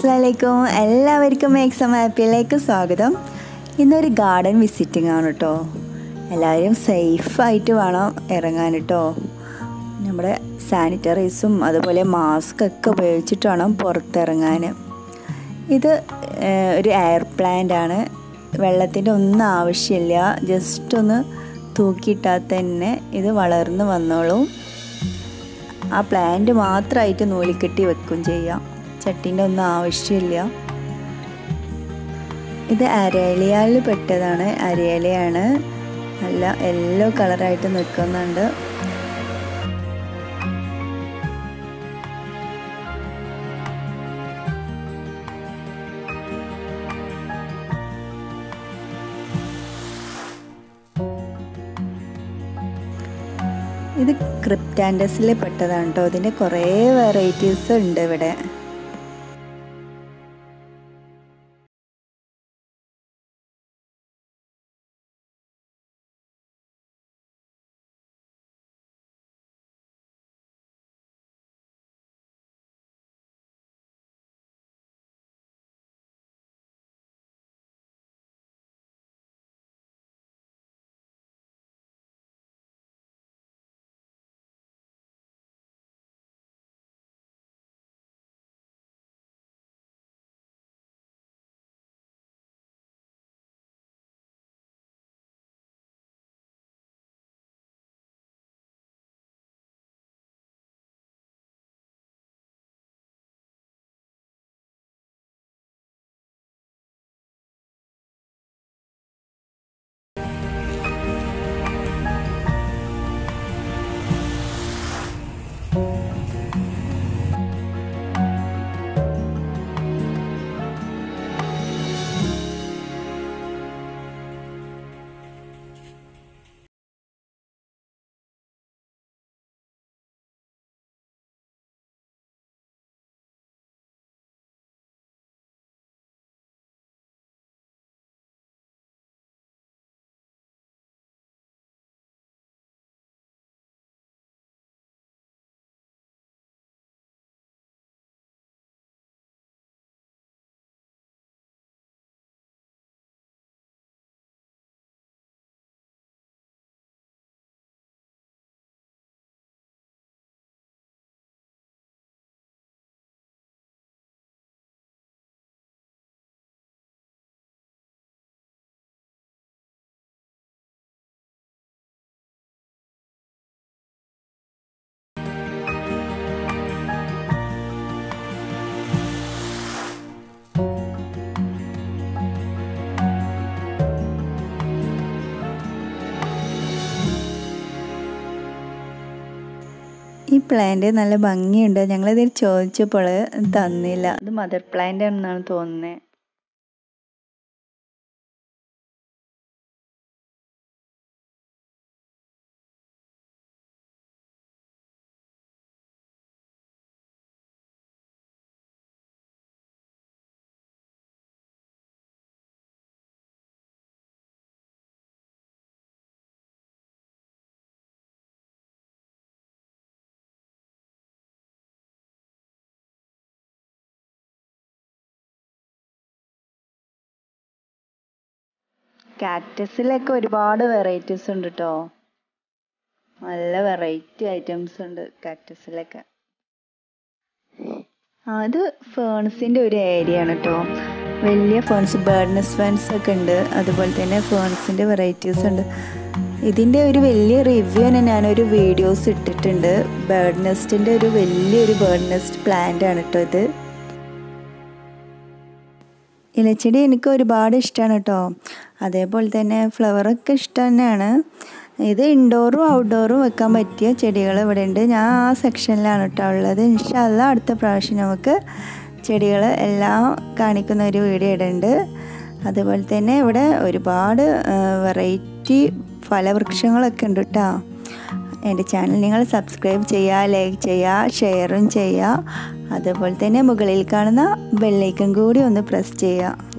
അസ്സലാമലൈക്കും എല്ലാവർക്കും മേക്സം ഹാപ്പിയിലേക്ക് സ്വാഗതം ഇന്നൊരു ഗാർഡൻ വിസിറ്റിംഗ് ആണ് കേട്ടോ എല്ലാവരും സേഫായിട്ട് വേണം ഇറങ്ങാൻ കേട്ടോ നമ്മുടെ സാനിറ്ററൈസും അതുപോലെ മാസ്ക് ഒക്കെ ഉപയോഗിച്ചിട്ട് വേണം പുറത്തിറങ്ങാൻ ഇത് ഏഹ്, ഒരു എയർ പ്ലാന്റ് ആണ് വെള്ളത്തിൻ്റെ ഒന്നും ആവശ്യമില്ല ജസ്റ്റ് ഒന്ന് തൂക്കിയിട്ടാൽ തന്നെ ഇത് വളർന്ന് വന്നോളും ആ പ്ലാന്റ് മാത്രമായിട്ട് നൂലിക്കെട്ടി വെക്കും ചെയ്യാം ചട്ടീൻ്റെ ഒന്നും ആവശ്യമില്ല ഇത് അരേലിയാലിൽ പെട്ടതാണ് അരേലിയാണ് നല്ല യെല്ലോ കളറായിട്ട് നിൽക്കുന്നുണ്ട് ഇത് ക്രിപ്റ്റാൻഡസിൽ പെട്ടതാണ് കേട്ടോ ഇതിൻ്റെ കുറേ വെറൈറ്റീസ് ഉണ്ട് ഇവിടെ ഈ പ്ലാന്റ് നല്ല ഭംഗിയുണ്ട് ഞങ്ങളിതിൽ ചോദിച്ചപ്പോൾ തന്നില്ല അത് മദർ പ്ലാന്റ് ആണെന്നാണ് തോന്നുന്നത് കാറ്റസിലൊക്കെ ഒരുപാട് വെറൈറ്റീസ് ഉണ്ട് കേട്ടോ നല്ല വെറൈറ്റി ഐറ്റംസ് ഉണ്ട് കാറ്റസിലൊക്കെ അത് ഫേൺസിൻ്റെ ഒരു ഏരിയ ആണ് കേട്ടോ വലിയ ഫേൺസ് ബേർഡ്നെസ് ഫേൺസ് ഒക്കെ ഉണ്ട് അതുപോലെ തന്നെ ഫേൺസിൻ്റെ വെറൈറ്റീസ് ഉണ്ട് ഇതിൻ്റെ ഒരു വലിയ റിവ്യൂ തന്നെ ഞാനൊരു വീഡിയോസ് ഇട്ടിട്ടുണ്ട് ബേർഡ് നെസ്റ്റിൻ്റെ ഒരു വലിയൊരു ബേർഡ് നെസ്റ്റ് പ്ലാന്റ് ആണ് കേട്ടോ ഇത് ഇലച്ചെടി എനിക്ക് ഒരുപാട് ഇഷ്ടമാണ് കേട്ടോ അതേപോലെ തന്നെ ഫ്ലവറൊക്കെ ഇഷ്ടം തന്നെയാണ് ഇത് ഇൻഡോറും ഔട്ട്ഡോറും വെക്കാൻ പറ്റിയ ചെടികൾ ഇവിടെ ഉണ്ട് ഞാൻ ആ സെക്ഷനിലാണ് കേട്ടോ ഉള്ളത് ഇൻഷല്ല അടുത്ത പ്രാവശ്യം നമുക്ക് ചെടികൾ എല്ലാം കാണിക്കുന്ന ഒരു വീഡിയോ ഇടുന്നുണ്ട് അതുപോലെ തന്നെ ഇവിടെ ഒരുപാട് വെറൈറ്റി ഫലവൃക്ഷങ്ങളൊക്കെ ഉണ്ട് കേട്ടോ എൻ്റെ ചാനൽ നിങ്ങൾ സബ്സ്ക്രൈബ് ചെയ്യുക ലൈക്ക് ചെയ്യുക ഷെയറും ചെയ്യുക അതുപോലെ തന്നെ മുകളിൽ കാണുന്ന ബെല്ലൈക്കൺ കൂടി ഒന്ന് പ്രസ് ചെയ്യുക